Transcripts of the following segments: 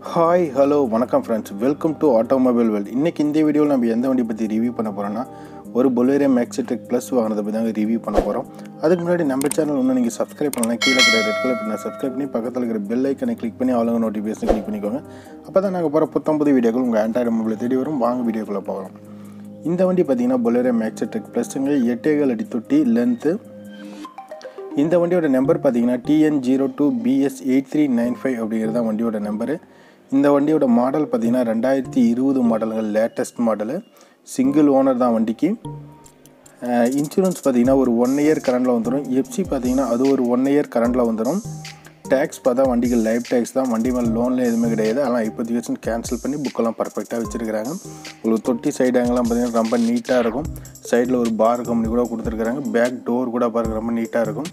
hi hello வணக்கம் friends welcome to automobile world இன்றைக்கி இந்த வீடியோவில் நம்ம எந்த வண்டி பற்றி ரிவ்யூ பண்ண போகிறோம்னா ஒரு பொலேரியா மேக்ஸிடெக் ப்ளஸ் வாங்கினதை பற்றி தாங்க ரிவ்யூ பண்ண போகிறோம் அதுக்கு முன்னாடி நம்ம சேனல் ஒன்று நீங்கள் சப்ஸ்கிரைப் பண்ணலாம் கீழே இருக்கிற ரெட் கலர் பண்ண சப்ஸ்கிரைப் பண்ணி பக்கத்தில் இருக்கிற பெல் ஐக்கனை கிளிக் பண்ணி ஆளுங்க நோட்டிஃபிகேஷன் கிளிக் பண்ணிக்கோங்க அப்போ தான் நாங்கள் போகிற புத்தம்பது வீடியோக்கள் உங்கள் ஆண்ட்ராய்டு மொபைலில் தேடி வரும் வாங்க வீடியோக்குள்ளே போகலாம் இந்த வண்டி பார்த்தீங்கன்னா பொலேரியா மேக்ஸிடெக் ப்ளஸ்ஸுங்க எட்டேகால் அடி தொட்டி லென்த்து இந்த வண்டியோட நம்பர் பார்த்தீங்கன்னா TN zero two PS eight three nine five அப்படிங்கிறது தான் வண்டியோட நம்பரு இந்த வண்டியோட மாடல் பார்த்தீங்கன்னா ரெண்டாயிரத்தி இருபது மாடலுங்கள் லேட்டஸ்ட் மாடலு சிங்கிள் ஓனர் தான் வண்டிக்கு இன்சூரன்ஸ் பார்த்தீங்கன்னா ஒரு ஒன் இயர் கரண்டில் வந்துடும் எஃப்சி பார்த்தீங்கன்னா அது ஒரு ஒன் இயர் கரண்டில் வந்துடும் டேக்ஸ் பார்த்தா வண்டிக்கு லைஃப் டேக்ஸ் தான் வண்டி மேலே லோனில் எதுவுமே கிடையாது ஆனால் இப்போதைக்கு வச்சு கேன்சல் பண்ணி புக்கெல்லாம் பர்ஃபெக்டாக வச்சுருக்கிறாங்க உங்களுக்கு தொட்டி சைடு அங்கெல்லாம் பார்த்தீங்கன்னா ரொம்ப நீட்டாக இருக்கும் சைடில் ஒரு பார் கம்பெனி கூட கொடுத்துருக்குறாங்க பேக் டோர் கூட பாருங்க ரொம்ப நீட்டாக இருக்கும்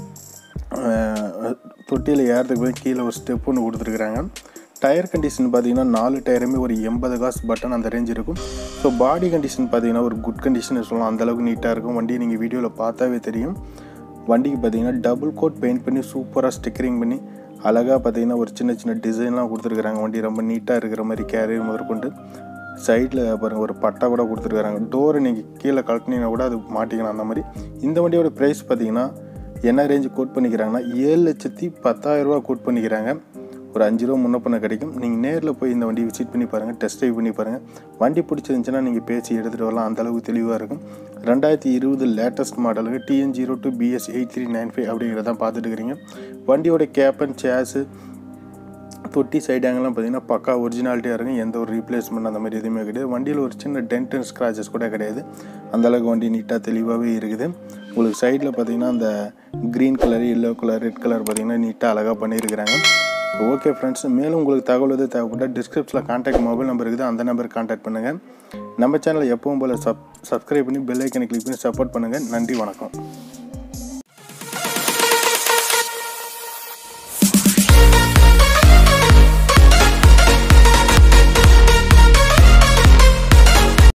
தொட்டியில் ஏறதுக்கு போய் கீழே ஒரு ஸ்டெப் ஒன்று கொடுத்துருக்குறாங்க டயர் கண்டிஷன் பார்த்தீங்கன்னா நாலு டயருமே ஒரு எண்பது காசு பட்டன் அந்த ரேஞ்ச் இருக்கும் ஸோ பாடி கண்டிஷன் பார்த்தீங்கன்னா ஒரு குட் கண்டிஷன் சொல்லலாம் அந்தளவுக்கு நீட்டாக இருக்கும் வண்டியை நீங்கள் வீடியோவில் பார்த்தாவே தெரியும் வண்டிக்கு பார்த்தீங்கன்னா டபுள் கோட் பெயிண்ட் பண்ணி சூப்பராக ஸ்டிக்கரிங் பண்ணி அழகாக பார்த்தீங்கன்னா ஒரு சின்ன சின்ன டிசைன்லாம் கொடுத்துருக்குறாங்க வண்டி ரொம்ப நீட்டாக இருக்கிற மாதிரி கேரியர் முதற்கொண்டு சைடில் பாருங்கள் ஒரு பட்டா கூட கொடுத்துருக்குறாங்க டோரை நீங்கள் கீழே கழட்டினீங்கன்னா கூட அது மாட்டிக்கலாம் அந்த மாதிரி இந்த வண்டியோட ப்ரைஸ் பார்த்தீங்கன்னா என்ன ரேஞ்சு கோட் பண்ணிக்கிறாங்கன்னா ஏழு லட்சத்தி பத்தாயிரரூபா கோட் பண்ணிக்கிறாங்க ஒரு அஞ்சு ரூபா முன்ன பண்ண கிடைக்கும் நீங்கள் நேரில் போய் இந்த வண்டியை விசிட் பண்ணி பாருங்கள் டெஸ்ட் ட்ரைவ் பண்ணி பாருங்கள் வண்டி பிடிச்சிருந்துச்சுன்னா நீங்கள் பேசி எடுத்துகிட்டு வரலாம் அந்தளவுக்கு தெளிவாக இருக்கும் ரெண்டாயிரத்தி இருபது லேட்டஸ்ட் மாடலுக்கு TN zero two PS eight three nine five அப்படிங்கிறதான் பார்த்துட்டு இருக்கிறீங்க வண்டியோட கேப்பன் சேஸு தொட்டி சைடு ஆங்கெல்லாம் பார்த்தீங்கன்னா பக்கா ஒரிஜினாலிட்டியாக இருக்கும் எந்த ஒரு ரீப்ளேஸ்மெண்ட் அந்த மாதிரி எதுவுமே கிடையாது வண்டியில் ஒரு சின்ன டென்ட் அண்ட் ஸ்க்ராச்சஸ் கூட கிடையாது அந்தளவுக்கு வண்டி நீட்டாக தெளிவாகவே இருக்குது உங்களுக்கு சைடில் பார்த்தீங்கன்னா அந்த green colour yellow colour red colour பார்த்தீங்கன்னா நீட்டாக அழகாக பண்ணியிருக்கிறாங்க ஓகே ஃப்ரெண்ட்ஸ் மேலும் உங்களுக்கு தகவல் எது தேவைப்பட்டால் டிஸ்கிரிப்ஷனில் கான்டாக்ட் மொபைல் நம்பர் இருக்குது அந்த நம்பருக்கு கான்டாக்ட் பண்ணுங்கள் நம்ம சேனலை எப்பவும் போல் சப் சப்ஸ்கிரைப் பண்ணி பெல் ஐக்கனை கிளிக் பண்ணி சப்போர்ட் பண்ணுங்கள் நன்றி வணக்கம்